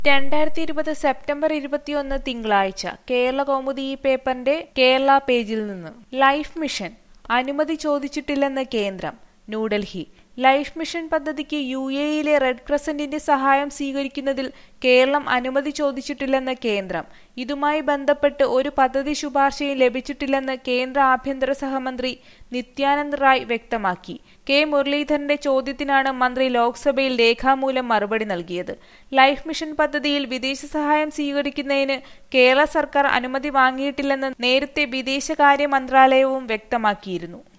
രണ്ടായിരത്തി ഇരുപത് സെപ്റ്റംബർ ഇരുപത്തിയൊന്ന് തിങ്കളാഴ്ച കേരള കൗമുദി ഈ പേപ്പറിന്റെ കേരള പേജിൽ നിന്ന് ലൈഫ് മിഷൻ അനുമതി ചോദിച്ചിട്ടില്ലെന്ന് കേന്ദ്രം ന്യൂഡൽഹി ലൈഫ് മിഷൻ പദ്ധതിക്ക് യു എയിലെ റെഡ് ക്രസന്റിന്റെ സഹായം സ്വീകരിക്കുന്നതിൽ കേരളം അനുമതി ചോദിച്ചിട്ടില്ലെന്ന് കേന്ദ്രം ഇതുമായി ബന്ധപ്പെട്ട് ഒരു പദ്ധതി ശുപാർശയും ലഭിച്ചിട്ടില്ലെന്ന് കേന്ദ്ര ആഭ്യന്തര സഹമന്ത്രി നിത്യാനന്ദ് റായ് വ്യക്തമാക്കി കെ മുരളീധരന്റെ ചോദ്യത്തിനാണ് മന്ത്രി ലോക്സഭയിൽ രേഖാമൂലം മറുപടി നൽകിയത് ലൈഫ് മിഷൻ പദ്ധതിയിൽ വിദേശ സഹായം സ്വീകരിക്കുന്നതിന് കേരള സർക്കാർ അനുമതി വാങ്ങിയിട്ടില്ലെന്ന് നേരത്തെ വിദേശകാര്യ മന്ത്രാലയവും വ്യക്തമാക്കിയിരുന്നു